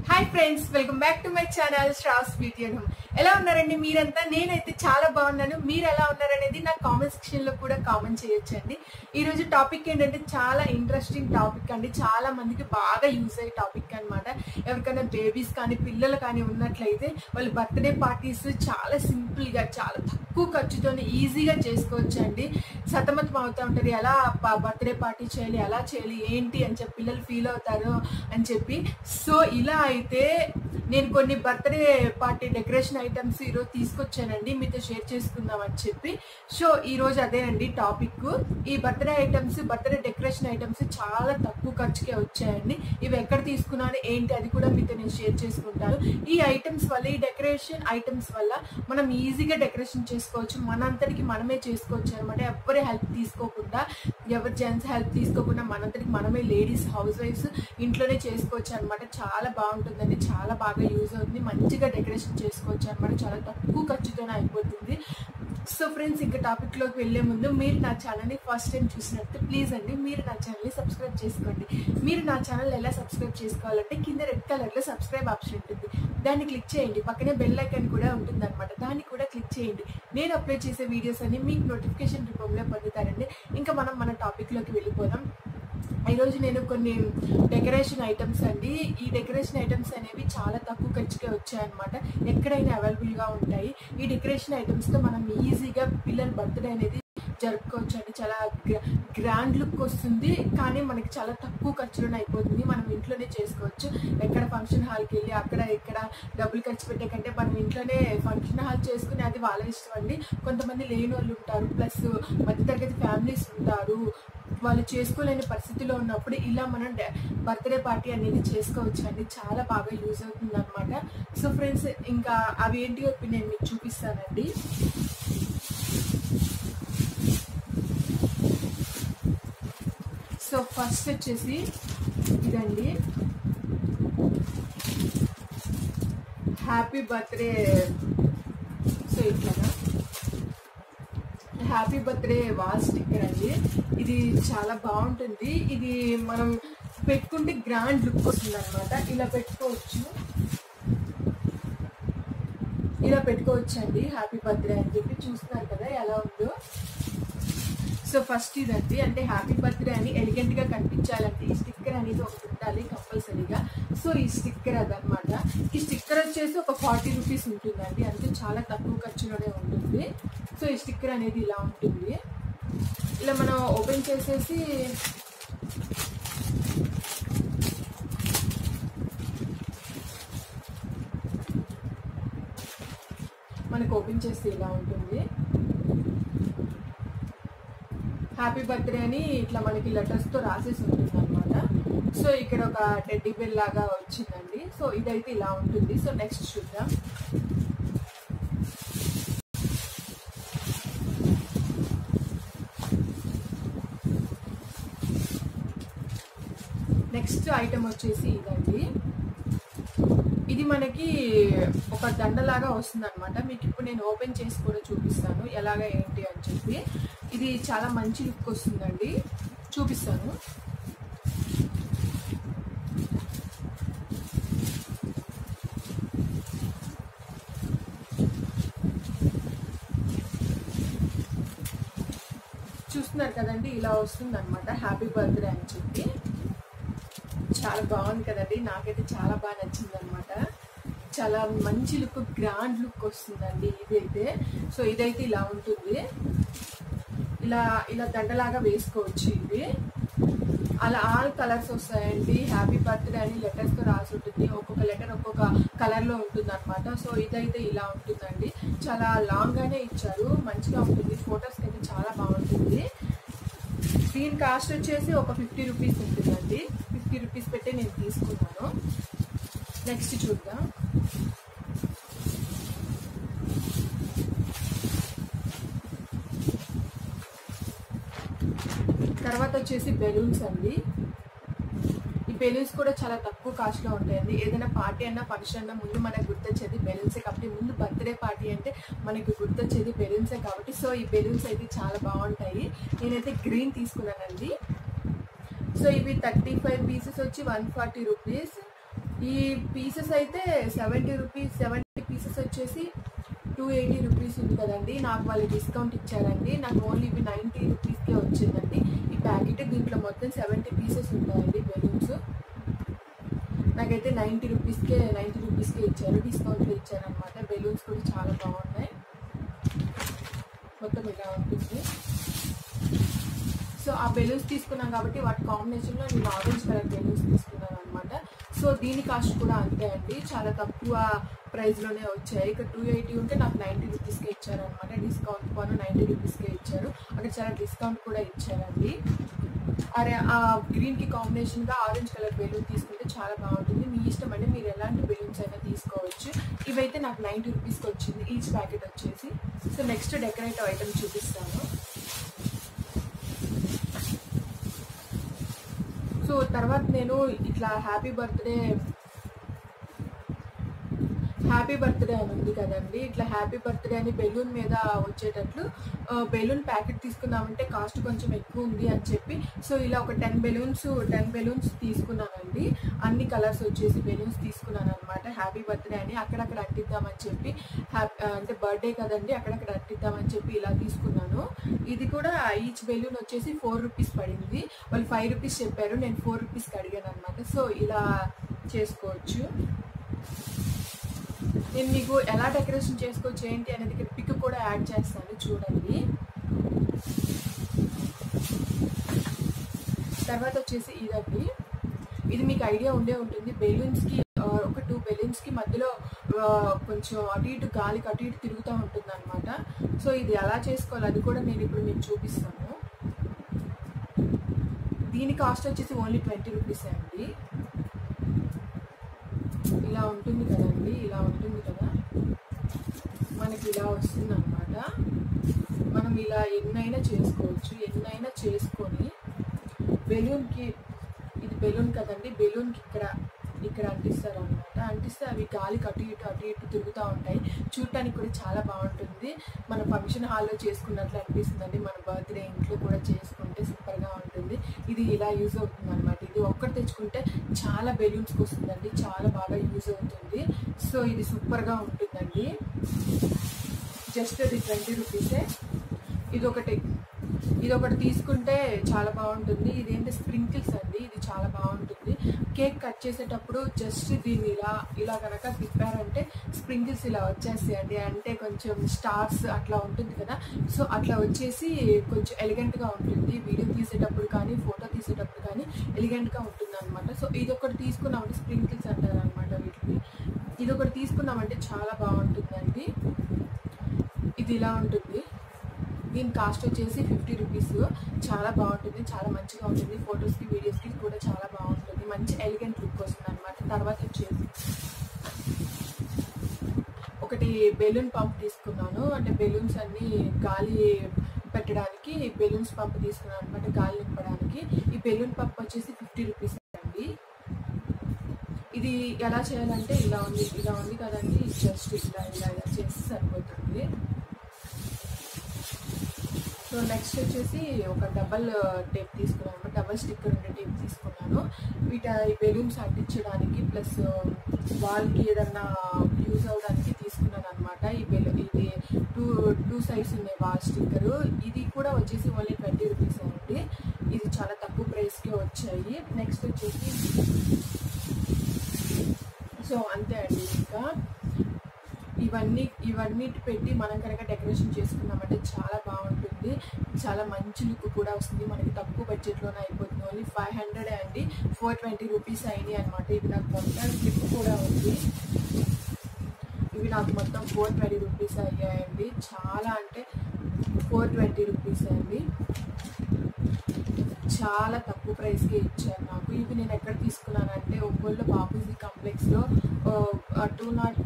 hi friends welcome back to my channel శ్రాస్ beauty and home ఎలా ఉన్నారండి మీరంతా నేనైతే చాలా బాగున్నాను మీరు ఎలా ఉన్నారనేది నా కామెంట్ సెక్షన్ లో కూడా కామెంట్ చేయొచ్చండి ఈ రోజు టాపిక్ ఏంటంటే చాలా ఇంట్రెస్టింగ్ టాపిక్ అండి చాలా మందికి బాగా యూజ్ అయ్యే టాపిక్ అన్నమాట ఎవరికైనా బేబీస్ కానీ పిల్లలు కానీ ఉన్నట్లయితే వాళ్ళ బర్త్డే పార్టీస్ చాలా సింపుల్ గా చాలా తక్కువ ఖర్చుతో ఈజీగా చేసుకోవచ్చు అండి సతమతం అవుతూ ఉంటారు ఎలా బర్త్డే పార్టీ చేయాలి ఎలా చేయాలి ఏంటి అని చెప్పి పిల్లలు ఫీల్ అవుతారు అని చెప్పి సో ఇలా అయితే నేను కొన్ని బర్త్డే పార్టీ డెకరేషన్ ఐటమ్స్ ఈరోజు తీసుకొచ్చానండి మీతో షేర్ చేసుకుందాం అని చెప్పి సో ఈ రోజు అదేనండి టాపిక్ ఈ birthday items birthday decoration items చాలా తక్కువ ఖర్చుకే వచ్చాయండి ఇవి ఎక్కడ తీసుకున్నాను ఏంటి అది కూడా మీతో నేను షేర్ చేసుకుంటాను ఈ ఐటమ్స్ వల్ల ఈ డెకరేషన్ ఐటమ్స్ వల్ల మనం ఈజీగా డెకరేషన్ చేసుకోవచ్చు మనంతటికి మనమే చేసుకోవచ్చు అనమాట ఎవరి హెల్ప్ తీసుకోకుండా ఎవరి జెంట్స్ హెల్ప్ తీసుకోకుండా మనంతటికి మనమే లేడీస్ హౌస్ వైఫ్స్ ఇంట్లోనే చేసుకోవచ్చు అనమాట చాలా బాగుంటుందండి చాలా బాగా యూజ్ అవుతుంది మంచిగా డెకరేషన్ చేసుకోవచ్చు అనమాట చాలా తక్కువ ఖర్చుతోనే అయిపోతుంది సో ఫ్రెండ్స్ ఇంకా టాపిక్ లోకి వెళ్లే ముందు మీరు నా ఛానల్ని ఫస్ట్ టైం చూసినట్టు ప్లీజ్ అండి మీరు నా ఛానల్ని సబ్స్క్రైబ్ చేసుకోండి మీరు నా ఛానల్ ఎలా సబ్స్క్రైబ్ చేసుకోవాలంటే కింద రెడ్ కలర్ లో సబ్స్క్రైబ్ ఆప్షన్ ఉంటుంది దాన్ని క్లిక్ చేయండి పక్కనే బెల్ ఐకాన్ కూడా ఉంటుంది అనమాట దాన్ని కూడా క్లిక్ చేయండి నేను అప్లోడ్ చేసే వీడియోస్ అన్ని మీకు నోటిఫికేషన్ రూపంలో పొందుతారండి ఇంకా మనం మన టాపిక్ లోకి వెళ్ళిపోదాం ఈరోజు నేను కొన్ని డెకరేషన్ ఐటమ్స్ అండి ఈ డెకరేషన్ ఐటమ్స్ అనేవి చాలా తక్కువ ఖర్చుకే వచ్చాయన్నమాట ఎక్కడైనా అవైలబుల్గా ఉంటాయి ఈ డెకరేషన్ ఐటమ్స్తో మనం ఈజీగా పిల్లల బర్త్డే అనేది జరుపుకోవచ్చు అండి చాలా గ్రాండ్ లుక్ వస్తుంది కానీ మనకి చాలా తక్కువ ఖర్చులోనే అయిపోతుంది మనం ఇంట్లోనే చేసుకోవచ్చు ఎక్కడ ఫంక్షన్ హాల్కి వెళ్ళి అక్కడ ఇక్కడ డబ్బులు ఖర్చు పెట్టే కంటే మనం ఇంట్లోనే ఫంక్షన్ హాల్ చేసుకుని అది వాళ్ళ ఇష్టం అండి కొంతమంది లేని వాళ్ళు ఉంటారు ప్లస్ మధ్యతరగతి ఫ్యామిలీస్ ఉంటారు వాళ్ళు చేసుకోలేని పరిస్థితిలో ఉన్నప్పుడు ఇలా మనం బర్త్డే పార్టీ అనేది చేసుకోవచ్చు అండి చాలా బాగా యూజ్ అవుతుంది అనమాట సో ఫ్రెండ్స్ ఇంకా అవి ఏంటి నేను మీకు చూపిస్తానండి సో ఫస్ట్ వచ్చేసి ఇదండి హ్యాపీ బర్త్డే సో ఇట్లాగా హ్యాపీ బర్త్డే వాల్ స్టిక్కర్ అండి ఇది చాలా బాగుంటుంది ఇది మనం పెట్టుకుంటే గ్రాండ్ లుక్ వస్తుంది అనమాట ఇలా పెట్టుకోవచ్చు ఇలా పెట్టుకోవచ్చు అండి హ్యాపీ బర్త్డే అని చెప్పి చూస్తున్నారు కదా ఎలా ఉందో సో ఫస్ట్ ఇదండి అంటే హ్యాపీ బర్త్డే అని ఎలిగెంట్ గా కనిపించాలంటే ఈ స్టిక్కర్ అనేది ఒకటి ఉండాలి కంపల్సరీగా సో ఈ స్టిక్కర్ అదనమాట ఈ స్టిక్కర్ వచ్చేసి ఒక ఫార్టీ రూపీస్ ఉంటుందండి అంటే చాలా తక్కువ ఖర్చులోనే ఉంటుంది సో ఈ స్టిక్కర్ అనేది ఇలా ఉంటుంది ఇలా మనం ఓపెన్ చేసేసి మనకు ఓపెన్ చేస్తే ఇలా ఉంటుంది హ్యాపీ బర్త్డే అని ఇట్లా మనకి లెటర్స్తో రాసేసి ఉంటుంది అనమాట సో ఇక్కడ ఒక టెడ్డీ బెల్ లాగా వచ్చిందండి సో ఇదైతే ఇలా ఉంటుంది సో నెక్స్ట్ చూద్దాం నెక్స్ట్ ఐటమ్ వచ్చేసి ఇదండి ఇది మనకి ఒక దండలాగా వస్తుంది అనమాట మీకు ఇప్పుడు నేను ఓపెన్ చేసి కూడా చూపిస్తాను ఎలాగ ఏంటి అని చెప్పి ఇది చాలా మంచి లుక్ వస్తుందండి చూపిస్తాను చూస్తున్నారు కదండి ఇలా వస్తుంది అనమాట హ్యాపీ బర్త్డే అని చెప్పి చాలా బాగుంది కదండి నాకైతే చాలా బాగా నచ్చింది అనమాట చాలా మంచి లుక్ గ్రాండ్ లుక్ వస్తుందండి ఇదైతే సో ఇదైతే ఇలా ఉంటుంది ఇలా ఇలా దండలాగా వేసుకోవచ్చు ఇది అలా ఆల్ కలర్స్ వస్తాయండి హ్యాపీ బర్త్డే అని లెటర్స్తో రాసి ఉంటుంది ఒక్కొక్క లెటర్ ఒక్కొక్క కలర్లో ఉంటుంది అనమాట సో ఇదైతే ఇలా ఉంటుందండి చాలా లాంగ్గానే ఇచ్చారు మంచిగా ఉంటుంది ఫొటోస్కి అయితే చాలా బాగుంటుంది దీని కాస్ట్ వచ్చేసి ఒక ఫిఫ్టీ రూపీస్ ఉంటుందండి ఫిఫ్టీ రూపీస్ పెట్టి నేను తీసుకున్నాను నెక్స్ట్ చూద్దాం తర్వాత వచ్చేసి బెలూన్స్ అండి ఈ బెలూన్స్ కూడా చాలా తక్కువ కాస్ట్లో ఉంటాయండి ఏదైనా పార్టీ అన్నా ఫంక్షన్ అన్నా ముందు మనకు గుర్తొచ్చేది బెలూన్సే కాబట్టి ముందు బర్త్డే పార్టీ అంటే మనకి గుర్తొచ్చేది బెలూన్సే కాబట్టి సో ఈ బెలూన్స్ అయితే చాలా బాగుంటాయి నేనైతే గ్రీన్ తీసుకున్నానండి సో ఇవి థర్టీ ఫైవ్ పీసెస్ వచ్చి వన్ ఫార్టీ రూపీస్ ఈ పీసెస్ అయితే సెవెంటీ రూపీస్ సెవెంటీ పీసెస్ వచ్చేసి టూ ఎయిటీ రూపీస్ ఉంది కదండి నాకు వాళ్ళు డిస్కౌంట్ ఇచ్చారండి నాకు ఓన్లీ ఇవి నైంటీ రూపీస్కే వచ్చిందండి ఈ ప్యాకెట్ దీంట్లో మొత్తం సెవెంటీ పీసెస్ ఉంటాయండి బెలూన్స్ నాకైతే నైంటీ రూపీస్కే నైంటీ రూపీస్కే ఇచ్చారు డిస్కౌంట్లో ఇచ్చారనమాట బెలూన్స్ కూడా చాలా బాగున్నాయి మొత్తం ఇలా ఉంటుంది సో ఆ బెలూన్స్ తీసుకున్నాం కాబట్టి వాటి కాంబినేషన్లో నేను ఆరెంజ్ కలర్ బెలూన్స్ తీసుకున్నాను అనమాట సో దీని కాస్ట్ కూడా అంతే అండి చాలా తక్కువ ప్రైస్లోనే వచ్చాయి ఇక్కడ టూ ఎయిటీ ఉంటే నాకు నైంటీ రూపీస్కే ఇచ్చారనమాట డిస్కౌంట్ పను నైంటీ రూపీస్కే ఇచ్చారు అక్కడ చాలా డిస్కౌంట్ కూడా ఇచ్చారండి అరే ఆ గ్రీన్కి కాంబినేషన్గా ఆరెంజ్ కలర్ బెలూన్ తీసుకుంటే చాలా బాగుంటుంది మీ ఇష్టం అండి మీరు ఎలాంటి బెలూన్స్ అయినా తీసుకోవచ్చు ఇవైతే నాకు నైంటీ రూపీస్కి వచ్చింది ఈచ్ ప్యాకెట్ వచ్చేసి సో నెక్స్ట్ డెకరేటివ్ ఐటమ్ చూపిస్తాను సో తర్వాత నేను ఇట్లా హ్యాపీ బర్త్డే హ్యాపీ బర్త్డే అని ఉంది కదండి ఇట్లా హ్యాపీ బర్త్డే అని బెలూన్ మీద వచ్చేటట్లు బెలూన్ ప్యాకెట్ తీసుకున్నామంటే కాస్ట్ కొంచెం ఎక్కువ ఉంది అని చెప్పి సో ఇలా ఒక టెన్ బెలూన్స్ టెన్ బెలూన్స్ తీసుకున్నానండి అన్ని కలర్స్ వచ్చేసి బెలూన్స్ తీసుకున్నాను అనమాట హ్యాపీ బర్త్డే అని అక్కడక్కడ అంటిద్దామని చెప్పి హ్యాపీ అంటే బర్త్డే కదండి అక్కడక్కడ అంటిద్దామని చెప్పి ఇలా తీసుకున్నాను ఇది కూడా ఈచ్ బెలూన్ వచ్చేసి ఫోర్ రూపీస్ పడింది వాళ్ళు ఫైవ్ రూపీస్ చెప్పారు నేను ఫోర్ రూపీస్కి అడిగాను అనమాట సో ఇలా చేసుకోవచ్చు నేను మీకు ఎలా డెకరేషన్ చేసుకోవచ్చు ఏంటి అనేది ఇక్కడ పిక్ కూడా యాడ్ చేస్తాను చూడండి తర్వాత వచ్చేసి ఇదండి ఇది మీకు ఐడియా ఉండే ఉంటుంది బెలూన్స్కి ఒక టూ బెలూన్స్కి మధ్యలో ఆ, కొంచెం అటు ఇటు గాలికి అటు ఇటు తిరుగుతూ ఉంటుంది అనమాట సో ఇది ఎలా చేసుకోవాలి అది కూడా నేను ఇప్పుడు మీకు చూపిస్తాను దీని కాస్ట్ వచ్చేసి ఓన్లీ ట్వంటీ రూపీస్ అండి ఇలా ఉంటుంది కదండి ఇలా ఉంటుంది కదా మనకి ఇలా వస్తుంది అనమాట మనం ఇలా ఎన్నైనా చేసుకోవచ్చు ఎన్నైనా చేసుకొని బెలూన్కి ఇది బెలూన్ కదండి బెలూన్కి ఇక్కడ ఇక్కడ అంటిస్తారు అనమాట అంటిస్తే అవి గాలికి అటు ఇటు అటు ఇటు తిరుగుతూ ఉంటాయి చూడటానికి కూడా చాలా బాగుంటుంది మన ఫంక్షన్ హాల్లో చేసుకున్నట్లు అనిపిస్తుందండి మన బర్త్డే ఇంట్లో కూడా చేసుకుంటే సూపర్గా ఉంటుంది ఇది ఇలా యూజ్ అవుతుంది అనమాట ఇది ఒక్కటి తెచ్చుకుంటే చాలా బెలూన్స్కి వస్తుందండి చాలా బాగా యూజ్ అవుతుంది సో ఇది సూపర్గా ఉంటుందండి జస్ట్ అది ట్వంటీ రూపీసే ఇది ఒకటి ఇది ఒకటి తీసుకుంటే చాలా బాగుంటుంది ఇదేంటి స్ప్రింకిల్స్ అండి ఇది చాలా బాగుంటుంది కేక్ కట్ చేసేటప్పుడు జస్ట్ దీన్ని ఇలా ఇలా కనుక తిప్పారంటే స్ప్రింకిల్స్ ఇలా వచ్చేస్తాయండి అంటే కొంచెం స్టార్స్ అట్లా ఉంటుంది కదా సో అట్లా వచ్చేసి కొంచెం ఎలిగెంట్గా ఉంటుంది వీడియో తీసేటప్పుడు కానీ ఫోటో తీసేటప్పుడు కానీ ఎలిగెంట్గా ఉంటుంది అనమాట సో ఇది ఒకటి తీసుకున్నామంటే స్ప్రింకిల్స్ అంటారు అనమాట వీటిని ఇది ఒకటి తీసుకున్నామంటే చాలా బాగుంటుందండి ఇది ఇలా ఉంటుంది దీని కాస్ట్ వచ్చేసి ఫిఫ్టీ రూపీస్ చాలా బాగుంటుంది చాలా మంచిగా ఉంటుంది ఫొటోస్కి వీడియోస్కి కూడా చాలా బాగుంటుంది మంచి ఎలిగెంట్ లుక్ వస్తుంది అనమాట తర్వాత వచ్చేసి ఒకటి బెలూన్ పంప్ తీసుకున్నాను అంటే బెలూన్స్ అన్ని గాలి పెట్టడానికి బెలూన్స్ పంప్ తీసుకున్నాను అనమాట గాలి నింపడానికి ఈ బెలూన్ పంప్ వచ్చేసి ఫిఫ్టీ రూపీస్ అండి ఇది ఎలా చేయాలంటే ఇలా ఉంది ఇలా ఉంది కదండి జస్ట్ ఇలా ఇలా ఇలా చేసి సరిపోతుంది సో నెక్స్ట్ వచ్చేసి ఒక డబల్ టేప్ తీసుకున్నాను డబల్ స్టిక్కర్ ఉండే టేప్ తీసుకున్నాను వీట ఈ బెలూన్స్ అంటించడానికి ప్లస్ వాల్కి ఏదన్నా యూజ్ అవ్వడానికి తీసుకున్నాను అనమాట ఈ బెలూ ఇది టూ టూ సైడ్స్ ఉన్నాయి వాల్ స్టిక్కర్ ఇది కూడా వచ్చేసి ఓన్లీ ట్వంటీ రూపీస్ అండి ఇది చాలా తక్కువ ప్రైస్కే వచ్చాయి నెక్స్ట్ వచ్చేసి సో అంతే అండి ఇంకా ఇవన్నీ ఇవన్నీ పెట్టి మనం కనుక డెకరేషన్ చేసుకున్నామంటే చాలా బాగుంటుంది చాలా మంచి లుక్ కూడా వస్తుంది మనకి తక్కువ బడ్జెట్లోనే అయిపోతుంది ఓన్లీ ఫైవ్ హండ్రెడ్ అండి ఫోర్ ట్వంటీ రూపీస్ అయినాయి అనమాట ఇవి నాకు మొత్తం క్లిప్ కూడా ఉంది ఇవి నాకు మొత్తం ఫోర్ ట్వంటీ రూపీస్ అయ్యాయండి చాలా అంటే ఫోర్ ట్వంటీ రూపీస్ అండి చాలా తక్కువ ప్రైస్కి ఇచ్చారు నాకు ఇవి నేను ఎక్కడ తీసుకున్నానంటే ఒంగోలులో బాపూజీ కాంప్లెక్స్లో టూ నాట్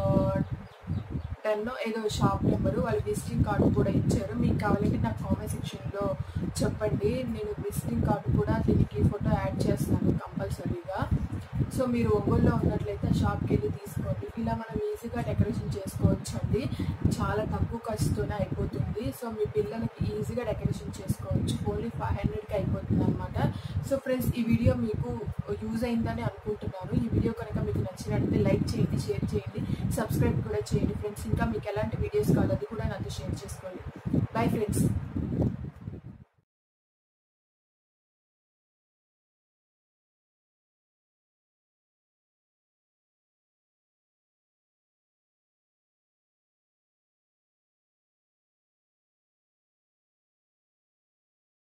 టెన్ ఏదో షాప్ నెంబరు వాళ్ళు విజిటింగ్ కార్డు కూడా ఇచ్చారు మీకు కావాలంటే నాకు కామెంట్ సెక్షన్లో చెప్పండి నేను విజిటింగ్ కార్డు కూడా దీనికి ఫోటో యాడ్ చేస్తాను కంపల్సరీగా సో మీరు ఒంగోలులో ఉన్నట్లయితే ఆ షాప్కి వెళ్ళి తీసుకోండి ఇలా మనం ఈజీగా డెకరేషన్ చేసుకోవచ్చు అండి చాలా తక్కువ ఖర్చుతోనే అయిపోతుంది సో మీ పిల్లలకి ఈజీగా డెకరేషన్ చేసుకోవచ్చు ఓన్లీ ఫైవ్ హండ్రెడ్కి అయిపోతుంది అనమాట సో ఫ్రెండ్స్ ఈ వీడియో మీకు యూజ్ అయిందని అనుకుంటున్నాను ఈ వీడియో కనుక మీకు నచ్చినట్లయితే లైక్ చేయండి షేర్ చేయండి సబ్స్క్రైబ్ కూడా చేయండి ఫ్రెండ్స్ ఇంకా మీకు ఎలాంటి వీడియోస్ కావాలి అది కూడా నాతో షేర్ చేసుకోండి బాయ్ ఫ్రెండ్స్